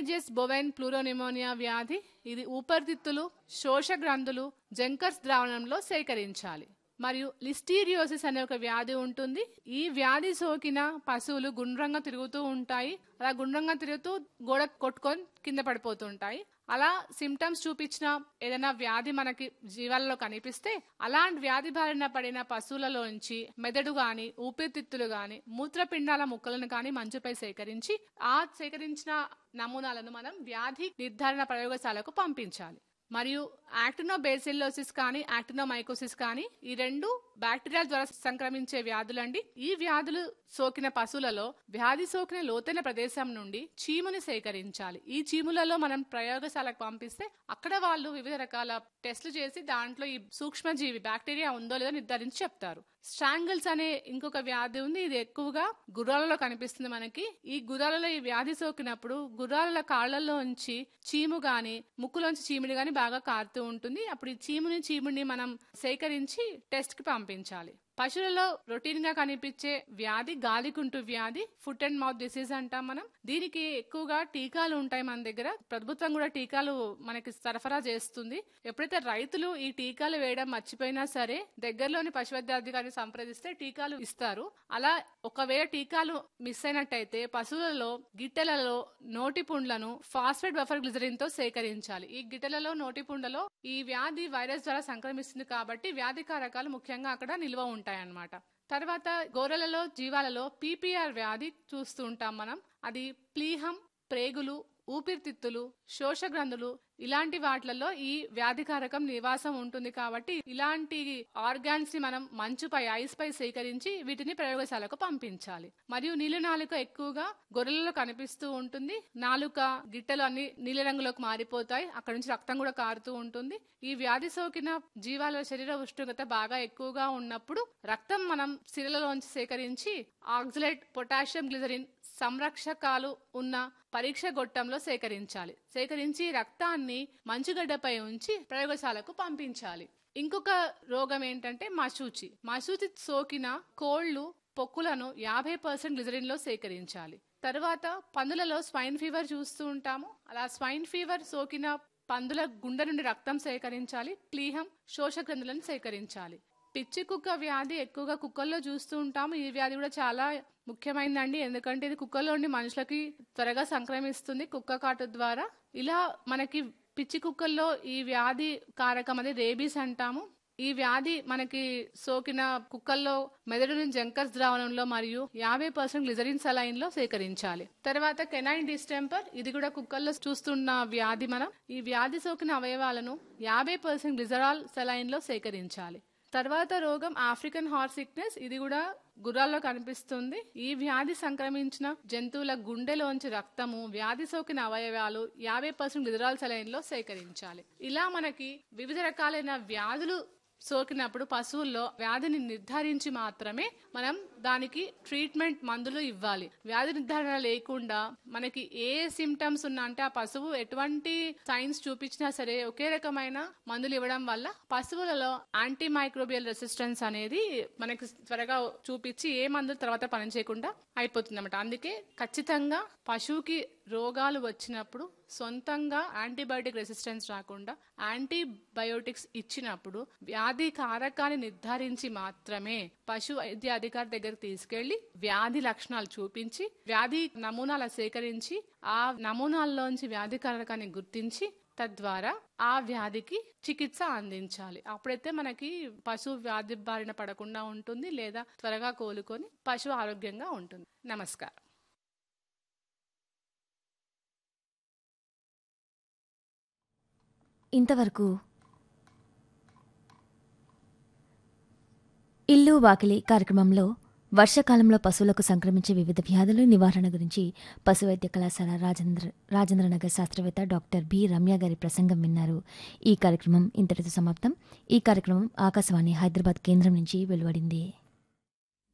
contagious bovine ప్లూరోనిమోనియా వ్యాధి ఇది ఊపిరితిత్తులు శోష గ్రంథులు జంకర్స్ ద్రావణంలో సేకరించాలి మరియు లిస్టీరియోసిస్ అనే ఒక వ్యాధి ఉంటుంది ఈ వ్యాధి సోకిన పశువులు గుండ్రంగా తిరుగుతూ ఉంటాయి అలా గుండ్రంగా తిరుగుతూ గోడ కొట్టుకొని కింద పడిపోతుంటాయి అలా సిమ్టమ్స్ చూపించిన ఏదైనా వ్యాధి మనకి జీవాలలో కనిపిస్తే అలాంటి వ్యాధి బారిన పడిన పశువులలోంచి మెదడు గాని ఊపిరితిత్తులు గాని మూత్రపిండాల ముక్కలను కానీ మంచుపై సేకరించి ఆ సేకరించిన నమూనాలను మనం వ్యాధి నిర్ధారణ ప్రయోగశాలకు పంపించాలి మరియు యాక్టినోబేసిల్లోసిస్ కానీ యాక్టినోమైకోసిస్ కానీ ఈ రెండు బ్యాక్టీరియా ద్వారా సంక్రమించే వ్యాధులండి ఈ వ్యాధులు సోకిన పశువులలో వ్యాధి సోకిన లోతైన ప్రదేశం నుండి చీముని సేకరించాలి ఈ చీములలో మనం ప్రయోగశాలకు పంపిస్తే అక్కడ వాళ్ళు వివిధ రకాల టెస్టులు చేసి దాంట్లో ఈ సూక్ష్మజీవి బ్యాక్టీరియా ఉందో లేదో నిర్ధారించి చెప్తారు స్ట్రాంగిల్స్ అనే ఇంకొక వ్యాధి ఉంది ఇది ఎక్కువగా గుర్రాలలో కనిపిస్తుంది మనకి ఈ గుర్రాలలో ఈ వ్యాధి సోకినప్పుడు గుర్రాల కాళ్లలో ఉంచి చీము గాని ముక్కులోంచి చీమిడి గాని బాగా కారుతూ ఉంటుంది అప్పుడు ఈ చీముని చీముని మనం సేకరించి టెస్ట్ కి పంపించాలి పశువులలో రొటీన్ గా కనిపించే వ్యాధి గాలికుంటు వ్యాధి ఫుట్ అండ్ మౌత్ డిసీజ్ అంటాం మనం దీనికి ఎక్కువగా టీకాలు ఉంటాయి మన దగ్గర ప్రభుత్వం కూడా టీకాలు మనకి సరఫరా చేస్తుంది ఎప్పుడైతే రైతులు ఈ టీకాలు వేయడం మర్చిపోయినా సరే దగ్గరలోని పశువైద్యాధికారిని సంప్రదిస్తే టీకాలు ఇస్తారు అలా ఒకవేళ టీకాలు మిస్ అయినట్టయితే పశువులలో గిట్టెలలో నోటి పుండ్లను ఫాస్ఫేట్ బఫర్ గ్లిజరిన్ తో సేకరించాలి ఈ గిట్టెలలో నోటి పుండ్లలో ఈ వ్యాధి వైరస్ ద్వారా సంక్రమిస్తుంది కాబట్టి వ్యాధి కారకాలు ముఖ్యంగా అక్కడ నిల్వ ఉంటాయన్నమాట తర్వాత గోరెలలో జీవాలలో పీపీఆర్ వ్యాధి చూస్తూ ఉంటాం మనం అది ప్లీహం ప్రేగులు ఊపిరితిత్తులు శోషగ్రంథులు ఇలాంటి వాటిలలో ఈ వ్యాధికారకం నివాసం ఉంటుంది కాబట్టి ఇలాంటి ఆర్గాన్స్ ని మనం మంచుపై ఐస్ పై సేకరించి వీటిని ప్రయోగశాలకు పంపించాలి మరియు నీలి నాలుక ఎక్కువగా గొర్రెలలో కనిపిస్తూ ఉంటుంది నాలుక గిట్టలు అన్ని నీలి రంగులోకి మారిపోతాయి అక్కడ నుంచి రక్తం కూడా కారుతూ ఉంటుంది ఈ వ్యాధి సోకిన జీవాల శరీర ఉష్ణోగ్రత బాగా ఎక్కువగా ఉన్నప్పుడు రక్తం మనం శిరలలోంచి సేకరించి ఆక్సిలేట్ పొటాషియం గ్లిజరిన్ సంరక్షకాలు ఉన్న పరీక్ష గొట్టంలో సేకరించాలి సేకరించి రక్తాన్ని మంచుగడ్డపై ఉంచి ప్రయోగశాలకు పంపించాలి ఇంకొక రోగం ఏంటంటే మశూచి మశూచి సోకిన కోళ్లు పొక్కులను యాభై పర్సెంట్ గ్లిజరిన్ లో సేకరించాలి తర్వాత పందులలో స్వైన్ ఫీవర్ చూస్తూ ఉంటాము అలా స్వైన్ ఫీవర్ సోకిన పందుల గుండె నుండి రక్తం సేకరించాలి ప్లీహం శోషగ్రంథులను సేకరించాలి పిచ్చి కుక్క వ్యాధి ఎక్కువగా కుక్కల్లో చూస్తూ ఉంటాము ఈ వ్యాధి కూడా చాలా ముఖ్యమైనదండి ఎందుకంటే ఇది కుక్కల్లో ఉండి మనుషులకి త్వరగా సంక్రమిస్తుంది కుక్క కాటు ద్వారా ఇలా మనకి పిచ్చి కుక్కల్లో ఈ వ్యాధి కారకం అది రేబీస్ అంటాము ఈ వ్యాధి మనకి సోకిన కుక్కల్లో మెదడు నుంచి జంకర్స్ ద్రావణంలో మరియు యాభై పర్సెంట్ గ్లిజరిన్ సలైన్ లో సేకరించాలి తర్వాత కెనైన్ డిస్టెంపర్ ఇది కూడా కుక్కల్లో చూస్తున్న వ్యాధి మనం ఈ వ్యాధి సోకిన అవయవాలను యాభై పర్సెంట్ గ్లిజరాల్ సలైన్ లో సేకరించాలి తర్వాత రోగం ఆఫ్రికన్ హార్స్ సిక్నెస్ ఇది కూడా గుర్రాల్లో కనిపిస్తుంది ఈ వ్యాధి సంక్రమించిన జంతువుల గుండెలోంచి రక్తము వ్యాధి సోకిన అవయవాలు యాభై పర్సెంట్ గ్లిజరాల్ సలైన్ లో సేకరించాలి ఇలా మనకి వివిధ రకాలైన వ్యాధులు సోకినప్పుడు పశువుల్లో వ్యాధిని నిర్ధారించి మాత్రమే మనం దానికి ట్రీట్మెంట్ మందులు ఇవ్వాలి వ్యాధి నిర్ధారణ లేకుండా మనకి ఏ సిమ్టమ్స్ ఉన్నా అంటే ఆ పశువు ఎటువంటి సైన్స్ చూపించినా సరే ఒకే రకమైన మందులు ఇవ్వడం వల్ల పశువులలో యాంటీ మైక్రోబియల్ రెసిస్టెన్స్ అనేది మనకి త్వరగా చూపించి ఏ మందులు తర్వాత పనిచేయకుండా అయిపోతుంది అనమాట అందుకే ఖచ్చితంగా పశువుకి రోగాలు వచ్చినప్పుడు సొంతంగా యాంటీబయోటిక్ రెసిస్టెన్స్ రాకుండా యాంటీబయోటిక్స్ ఇచ్చినప్పుడు వ్యాధి కారకాన్ని నిర్ధారించి మాత్రమే పశు వైద్య అధికారి దగ్గరకు తీసుకెళ్లి వ్యాధి లక్షణాలు చూపించి వ్యాధి నమూనాల సేకరించి ఆ నమూనాల్లోంచి వ్యాధి కారకాన్ని గుర్తించి తద్వారా ఆ వ్యాధికి చికిత్స అందించాలి అప్పుడైతే మనకి పశువు వ్యాధి బారిన పడకుండా ఉంటుంది లేదా త్వరగా కోలుకొని పశువు ఆరోగ్యంగా ఉంటుంది నమస్కారం ఇంతవరకు ఇల్లు వాకిలి కార్యక్రమంలో వర్షాకాలంలో పశువులకు సంక్రమించే వివిధ వ్యాధుల నివారణ గురించి పశువైద్య కళాశాల రాజేంద్ర రాజేంద్రనగర్ శాస్త్రవేత్త డాక్టర్ బి రమ్య గారి ప్రసంగం విన్నారు ఈ కార్యక్రమం ఇంతటితో సమాప్తం ఈ కార్యక్రమం ఆకాశవాణి హైదరాబాద్ కేంద్రం నుంచి వెలువడింది